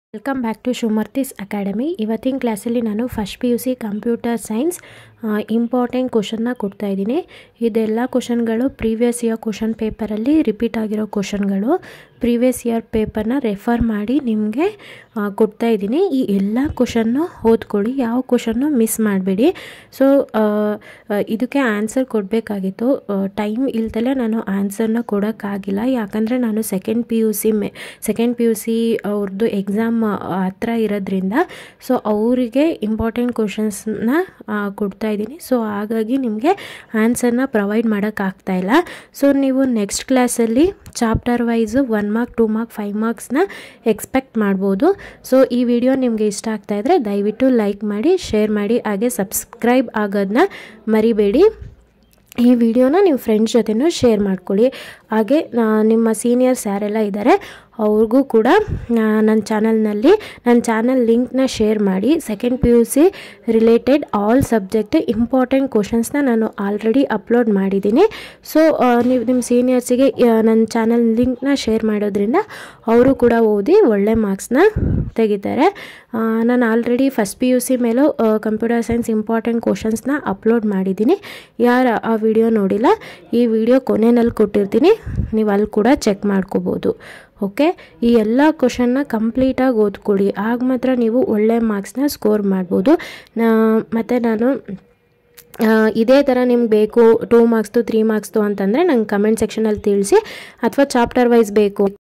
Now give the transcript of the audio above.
welcome back to Shivamurthy's academy ಇವತ್ತಿನ ಕ್ಲಾಸಲ್ಲಿ ನಾನು first P U C computer science important ಕ್ವಶನ್ನ ಕೊಡ್ತಾ ಇದ್ದೀನಿ ಇದೆಲ್ಲ ಕ್ವಶನ್ಗಳು ಪ್ರೀವಿಯಸ್ ಇಯರ್ ಕ್ವಶನ್ ಪೇಪರಲ್ಲಿ ರಿಪೀಟ್ ಆಗಿರೋ ಕ್ವಶನ್ಗಳು ಪ್ರೀವಿಯಸ್ ಇಯರ್ ಪೇಪರ್ನ ರೆಫರ್ ಮಾಡಿ ನಿಮಗೆ ಕೊಡ್ತಾ ಇದ್ದೀನಿ ಈ ಎಲ್ಲ ಕ್ವಶನ್ನು ಓದ್ಕೊಳ್ಳಿ ಯಾವ ಕ್ವಶನ್ನು ಮಿಸ್ ಮಾಡಬೇಡಿ ಸೊ ಇದಕ್ಕೆ ಆನ್ಸರ್ ಕೊಡಬೇಕಾಗಿತ್ತು ಟೈಮ್ ಇಲ್ದಲೇ ನಾನು ಆನ್ಸರ್ನ ಕೊಡೋಕ್ಕಾಗಿಲ್ಲ ಯಾಕಂದರೆ ನಾನು ಸೆಕೆಂಡ್ ಪಿ ಯು ಸಿ ಮೆ ಸೆಕೆಂಡ್ ಪಿ ಯು ಸಿ ಅವ್ರದ್ದು ಎಕ್ಸಾಮ್ ಹತ್ರ ಇರೋದ್ರಿಂದ ಸೊ ಅವರಿಗೆ ಇಂಪಾರ್ಟೆಂಟ್ ಕ್ವಶನ್ಸ್ನ ಕೊಡ್ತಾ ಇದ್ದೀನಿ ಸೊ ಹಾಗಾಗಿ ನಿಮಗೆ ಆನ್ಸರ್ನ ಪ್ರೊವೈಡ್ ಮಾಡೋಕ್ಕಾಗ್ತಾ ಇಲ್ಲ ಸೊ ನೀವು ನೆಕ್ಸ್ಟ್ ಕ್ಲಾಸಲ್ಲಿ chapter wise one mark two mark five ಮಾರ್ಕ್ಸ್ನ ಎಕ್ಸ್ಪೆಕ್ಟ್ ಮಾಡ್ಬೋದು ಸೊ ಈ ವಿಡಿಯೋ ನಿಮಗೆ ಇಷ್ಟ ಆಗ್ತಾ ಇದ್ದರೆ ದಯವಿಟ್ಟು ಲೈಕ್ ಮಾಡಿ ಶೇರ್ ಮಾಡಿ ಹಾಗೆ ಸಬ್ಸ್ಕ್ರೈಬ್ ಆಗೋದನ್ನ ಮರಿಬೇಡಿ ಈ ವಿಡಿಯೋನ ನಿಮ್ಮ ಫ್ರೆಂಡ್ಸ್ ಜೊತೆನೂ ಶೇರ್ ಮಾಡ್ಕೊಳ್ಳಿ ಹಾಗೆ ನಿಮ್ಮ ಸೀನಿಯರ್ಸ್ ಯಾರೆಲ್ಲ ಇದ್ದಾರೆ ಅವ್ರಿಗೂ ಕೂಡ ನನ್ನ ಚಾನಲ್ನಲ್ಲಿ ನನ್ನ ಚಾನಲ್ ಲಿಂಕ್ನ ಶೇರ್ ಮಾಡಿ second P U C related all subject important ಕ್ವಶನ್ಸ್ನ ನಾನು ಆಲ್ರೆಡಿ ಅಪ್ಲೋಡ್ ಮಾಡಿದ್ದೀನಿ ಸೊ ನೀವು ನಿಮ್ಮ ಸೀನಿಯರ್ಸಿಗೆ ನನ್ನ ಚಾನಲ್ ಲಿಂಕ್ನ ಶೇರ್ ಮಾಡೋದ್ರಿಂದ ಅವರು ಕೂಡ ಓದಿ ಒಳ್ಳೆ ಮಾರ್ಕ್ಸ್ನ ತೆಗಿತಾರೆ ನಾನು already first P U C ಮೇಲೂ ಕಂಪ್ಯೂಟರ್ ಸೈನ್ಸ್ ಇಂಪಾರ್ಟೆಂಟ್ ಕ್ವಶನ್ಸ್ನ ಅಪ್ಲೋಡ್ ಮಾಡಿದ್ದೀನಿ ಯಾರು ಆ ವಿಡಿಯೋ ನೋಡಿಲ್ಲ ಈ ವಿಡಿಯೋ ಕೊನೆಯಲ್ಲಿ ಕೊಟ್ಟಿರ್ತೀನಿ ನೀವು ಅಲ್ಲಿ ಕೂಡ ಚೆಕ್ ಮಾಡ್ಕೋಬೋದು ಓಕೆ ಈ ಎಲ್ಲ ಕ್ವಶನ್ನ ಕಂಪ್ಲೀಟಾಗಿ ಓದ್ಕೊಳ್ಳಿ ಆಗ ಮಾತ್ರ ನೀವು ಒಳ್ಳೆ ಮಾರ್ಕ್ಸ್ನ ಸ್ಕೋರ್ ಮಾಡ್ಬೋದು ಮತ್ತು ನಾನು ಇದೇ ಥರ ನಿಮ್ಗೆ ಬೇಕು ಟೂ ಮಾರ್ಕ್ಸ್ದು ತ್ರೀ ಮಾರ್ಕ್ಸ್ದು ಅಂತಂದರೆ ನಂಗೆ ಕಮೆಂಟ್ ಸೆಕ್ಷನಲ್ಲಿ ತಿಳಿಸಿ ಅಥವಾ ಚಾಪ್ಟರ್ ವೈಸ್ ಬೇಕು